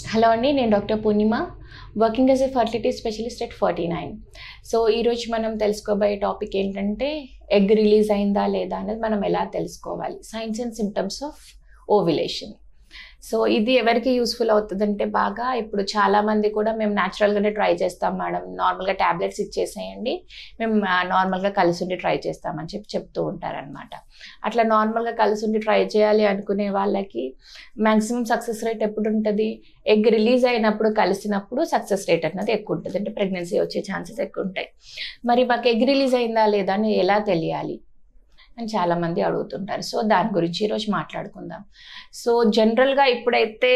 hello అండి నేను doctor Purnima working as a fertility specialist at forty nine so ఈరోజు మనం తెలుసుకోబోయే టాపిక్ ఏంటంటే ఎగ్ రిలీజ్ అయిందా లేదా అనేది మనం ఎలా తెలుసుకోవాలి signs and symptoms of ovulation so ఇది ఎవరికి యూస్ఫుల్ అవుతుందంటే బాగా ఇప్పుడు చాలామంది కూడా మేము న్యాచురల్గానే ట్రై చేస్తాం మేడం నార్మల్గా ట్యాబ్లెట్స్ ఇచ్చేసేయండి మేము నార్మల్గా కలిసి ఉండి ట్రై చేస్తామని చెప్పి చెప్తూ ఉంటారనమాట అట్లా నార్మల్గా కలిసి ఉండి ట్రై చేయాలి అనుకునే వాళ్ళకి మ్యాక్సిమం సక్సెస్ రేట్ ఎప్పుడు ఉంటుంది ఎగ్ రిలీజ్ అయినప్పుడు కలిసినప్పుడు సక్సెస్ రేట్ అన్నది ఎక్కువ ఉంటుంది అంటే ప్రెగ్నెన్సీ వచ్చే ఛాన్సెస్ ఎక్కువ ఉంటాయి మరి మాకు ఎగ్ రిలీజ్ అయిందా లేదా అని ఎలా తెలియాలి అని చాలామంది అడుగుతుంటారు సో దాని గురించి ఈరోజు మాట్లాడుకుందాం సో జనరల్గా ఇప్పుడైతే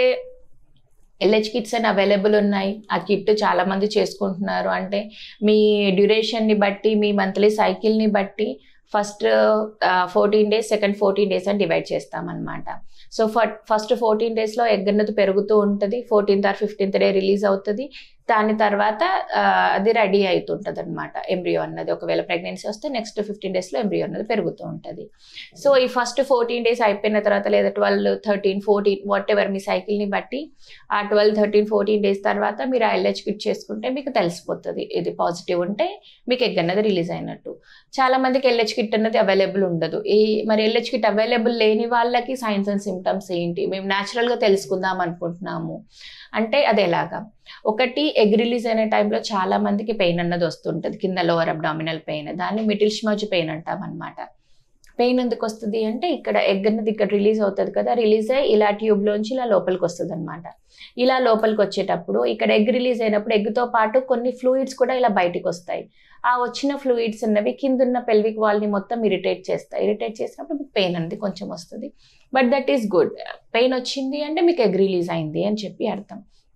ఎల్హెచ్ కిట్స్ అని అవైలబుల్ ఉన్నాయి ఆ కిట్ చాలామంది చేసుకుంటున్నారు అంటే మీ డ్యూరేషన్ని బట్టి మీ మంత్లీ సైకిల్ని బట్టి first fourteen days second fourteen days అని డివైడ్ చేస్తామన్నమాట సో ఫస్ట్ ఫోర్టీన్ డేస్లో ఎగ్ అన్నది పెరుగుతూ ఉంటుంది fourteenth or fifteenth day release అవుతుంది దాని తర్వాత అది రెడీ అవుతుంటుంది అనమాట ఎంబ్రియో అన్నది ఒకవేళ ప్రెగ్నెన్సీ వస్తే నెక్స్ట్ ఫిఫ్టీన్ డేస్లో ఎంబ్రియో అన్నది పెరుగుతూ ఉంటుంది సో ఈ ఫస్ట్ ఫోర్టీన్ డేస్ అయిపోయిన తర్వాత లేదా twelve thirteen fourteen whatever మీ సైకిల్ని బట్టి ఆ ట్వెల్వ్ థర్టీన్ ఫోర్టీన్ డేస్ తర్వాత మీరు ఆ ఎల్హెచ్ కిట్ చేసుకుంటే మీకు తెలిసిపోతుంది ఇది పాజిటివ్ ఉంటే మీకు ఎగ్ అన్నది రిలీజ్ అయినట్టు చాలా మందికి ఎల్హెచ్ కిట్ అన్నది అవైలబుల్ ఉండదు ఈ మరి ఎల్హెచ్ కిట్ అవైలబుల్ లేని వాళ్ళకి సైన్స్ అండ్ సిమ్టమ్స్ ఏంటి మేము న్యాచురల్గా తెలుసుకుందాం అనుకుంటున్నాము అంటే అది ఎలాగా ఒకటి ఎగ్ రిలీజ్ అయిన టైంలో చాలా మందికి పెయిన్ అన్నది వస్తుంటుంది కింద లోవర్ అబ్డామినల్ పెయిన్ దాన్ని మిడిల్ స్మజ్ పెయిన్ అంటాం అనమాట పెయిన్ ఎందుకు వస్తుంది అంటే ఇక్కడ ఎగ్ అన్నది ఇక్కడ రిలీజ్ అవుతుంది కదా రిలీజ్ అయ్యి ఇలా ట్యూబ్లోంచి ఇలా లోపలికి వస్తుంది అనమాట ఇలా లోపలికి వచ్చేటప్పుడు ఇక్కడ ఎగ్ రిలీజ్ అయినప్పుడు ఎగ్తో పాటు కొన్ని ఫ్లూయిడ్స్ కూడా ఇలా బయటికి వస్తాయి ఆ వచ్చిన ఫ్లూయిడ్స్ ఉన్నవి కిందున్న పెల్విక్ వాల్ని మొత్తం ఇరిటేట్ చేస్తాయి ఇరిటేట్ చేసినప్పుడు మీకు పెయిన్ అనేది కొంచెం వస్తుంది but that is good pain వచ్చింది అంటే మీకు ఎగ్ రిలీజ్ అయింది అని చెప్పి అర్థం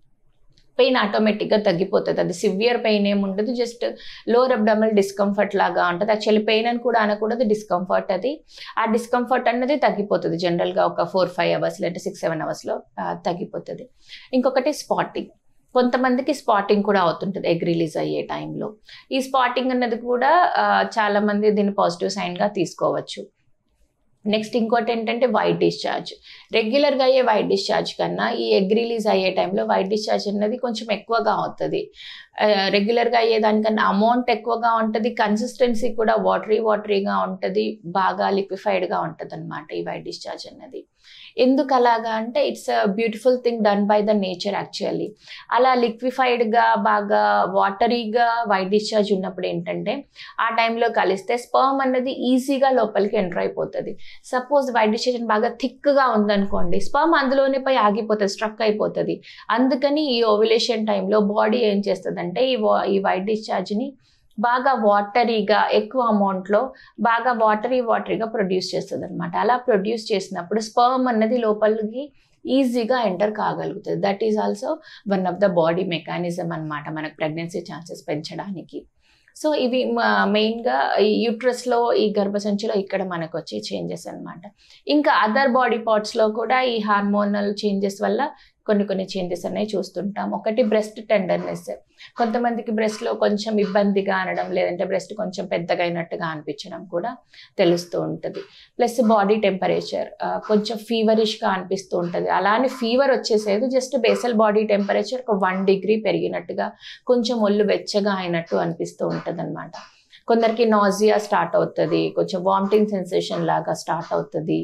పెయిన్ ఆటోమేటిక్గా తగ్గిపోతుంది అది సివియర్ పెయిన్ ఏమి ఉండదు జస్ట్ లోవర్ అబ్డమల్ డిస్కంఫర్ట్ లాగా ఉంటుంది యాక్చువల్లీ పెయిన్ అని కూడా అనకూడదు డిస్కంఫర్ట్ అది ఆ డిస్కంఫర్ట్ అన్నది తగ్గిపోతుంది జనరల్గా ఒక ఫోర్ ఫైవ్ అవర్స్ లేదా సిక్స్ సెవెన్ అవర్స్లో తగ్గిపోతుంది ఇంకొకటి స్పాటింగ్ కొంతమందికి స్పాటింగ్ కూడా అవుతుంటుంది ఎగ్ రిలీజ్ అయ్యే టైంలో ఈ స్పాటింగ్ అన్నది కూడా చాలామంది దీన్ని పాజిటివ్ సైన్గా తీసుకోవచ్చు నెక్స్ట్ ఇంకోటి ఏంటంటే వైట్ డిశ్చార్జ్ రెగ్యులర్గా అయ్యే వైట్ డిశ్చార్జ్ కన్నా ఈ ఎగ్ రిలీజ్ అయ్యే టైంలో వైట్ డిశ్చార్జ్ అనేది కొంచెం ఎక్కువగా అవుతుంది రెగ్యులర్గా అయ్యేదానికన్నా అమౌంట్ ఎక్కువగా ఉంటుంది కన్సిస్టెన్సీ కూడా వాటరీ వాటరీగా ఉంటుంది బాగా లిక్విఫైడ్గా ఉంటుంది అనమాట ఈ వైట్ డిశ్చార్జ్ అన్నది ఎందుకు అలాగా అంటే it's a beautiful thing done by the nature actually అలా లిక్విఫైడ్గా బాగా వాటరీగా వైట్ డిశ్చార్జ్ ఉన్నప్పుడు ఏంటంటే ఆ టైంలో కలిస్తే స్పర్మ్ అన్నది ఈజీగా లోపలికి ఎంటర్ అయిపోతుంది సపోజ్ వైట్ డిశ్చార్జ్ బాగా థిక్గా ఉందనుకోండి స్పర్మ్ అందులోనే పోయి ఆగిపోతుంది స్ట్రక్ అయిపోతుంది అందుకని ఈ ఓవిలేషన్ టైంలో బాడీ ఏం చేస్తుందంటే ఈ ఈ వైట్ డిశ్చార్జ్ని బాగా వాటరీగా ఎక్కువ అమౌంట్లో బాగా వాటరీ వాటరీగా ప్రొడ్యూస్ చేస్తుంది అనమాట అలా ప్రొడ్యూస్ చేసినప్పుడు స్పర్మ్ అన్నది లోపలికి ఈజీగా ఎంటర్ కాగలుగుతుంది that is also one of the body mechanism అనమాట మనకు ప్రెగ్నెన్సీ ఛాన్సెస్ పెంచడానికి సో ఇవి మెయిన్గా ఈ యూట్రస్లో ఈ గర్భసంచిలో ఇక్కడ మనకు వచ్చే చేంజెస్ అనమాట ఇంకా అదర్ బాడీ పార్ట్స్లో కూడా ఈ హార్మోనల్ చేంజెస్ వల్ల కొన్ని కొన్ని చేంజెస్ అనేవి చూస్తుంటాం ఒకటి బ్రెస్ట్ టెండర్నెస్ కొంతమందికి బ్రెస్ట్లో కొంచెం ఇబ్బందిగా అనడం లేదంటే బ్రెస్ట్ కొంచెం పెద్దగా అయినట్టుగా అనిపించడం కూడా తెలుస్తూ ఉంటుంది ప్లస్ బాడీ టెంపరేచర్ కొంచెం ఫీవరిష్గా అనిపిస్తూ ఉంటుంది అలానే ఫీవర్ వచ్చేసేది జస్ట్ బేసల్ బాడీ టెంపరేచర్ ఒక వన్ డిగ్రీ పెరిగినట్టుగా కొంచెం ఒళ్ళు వెచ్చగా అయినట్టు అనిపిస్తూ ఉంటుంది అనమాట కొందరికి నాజియా స్టార్ట్ అవుతుంది కొంచెం వామిటింగ్ సెన్సేషన్ లాగా స్టార్ట్ అవుతుంది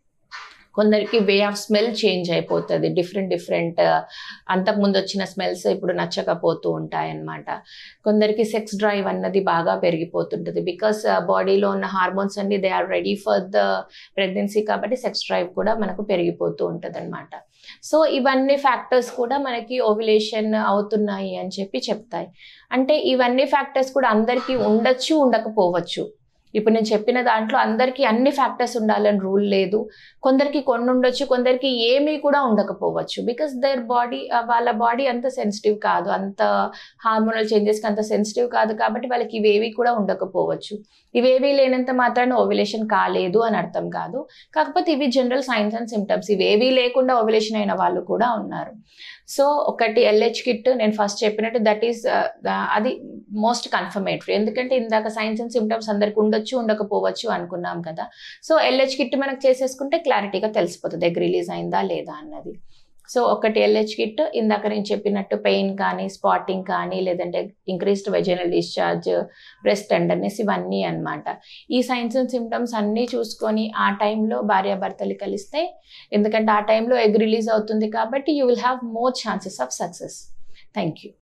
కొందరికి వే ఆఫ్ స్మెల్ చేంజ్ అయిపోతుంది డిఫరెంట్ డిఫరెంట్ అంతకుముందు వచ్చిన స్మెల్స్ ఇప్పుడు నచ్చకపోతూ ఉంటాయన్నమాట కొందరికి సెక్స్ డ్రైవ్ అన్నది బాగా పెరిగిపోతుంటుంది బికాస్ బాడీలో ఉన్న హార్మోన్స్ అన్ని they are ready for the pregnancy కాబట్టి సెక్స్ డ్రైవ్ కూడా మనకు పెరిగిపోతూ ఉంటుంది అనమాట సో ఇవన్నీ ఫ్యాక్టర్స్ కూడా మనకి ఓవిలేషన్ అవుతున్నాయి అని చెప్పి చెప్తాయి అంటే ఇవన్నీ ఫ్యాక్టర్స్ కూడా అందరికీ ఉండొచ్చు ఉండకపోవచ్చు ఇప్పుడు నేను చెప్పిన దాంట్లో అందరికీ అన్ని ఫ్యాక్టర్స్ ఉండాలని రూల్ లేదు కొందరికి కొన్ని ఉండొచ్చు కొందరికి ఏమీ కూడా ఉండకపోవచ్చు బికాస్ దర్ బాడీ వాళ్ళ బాడీ అంత సెన్సిటివ్ కాదు అంత హార్మోనల్ చేంజెస్కి అంత సెన్సిటివ్ కాదు కాబట్టి వాళ్ళకి ఇవేవి కూడా ఉండకపోవచ్చు ఇవేవి లేనంత మాత్రాన ఓవిలేషన్ కాలేదు అని అర్థం కాదు కాకపోతే ఇవి జనరల్ సైన్స్ అండ్ సిమ్టమ్స్ ఇవేవీ లేకుండా ఓవిలేషన్ అయిన వాళ్ళు కూడా ఉన్నారు సో ఒకటి ఎల్హెచ్ కిట్ నేను ఫస్ట్ చెప్పినట్టు దట్ ఈస్ అది మోస్ట్ కన్ఫర్మేటరీ ఎందుకంటే ఇందాక సైన్స్ అండ్ సిమ్టమ్స్ అందరికి ఉండొచ్చు ఉండకపోవచ్చు అనుకున్నాం కదా సో ఎల్హెచ్ కిట్ మనకు చేసేసుకుంటే క్లారిటీగా తెలిసిపోతుంది ఎగ్ రిలీజ్ అయిందా లేదా అన్నది సో ఒకటి ఎల్హెచ్ కిట్ ఇందాక నేను చెప్పినట్టు పెయిన్ కానీ స్పాటింగ్ కానీ లేదంటే increased vaginal discharge breast tenderness ఇవన్నీ అన్నమాట ఈ సైన్స్ అండ్ సిమ్టమ్స్ అన్నీ చూసుకొని ఆ టైంలో భార్యాభర్తలు కలిస్తే ఎందుకంటే ఆ టైంలో ఎగ్ రిలీజ్ అవుతుంది కాబట్టి you will have more chances of success thank you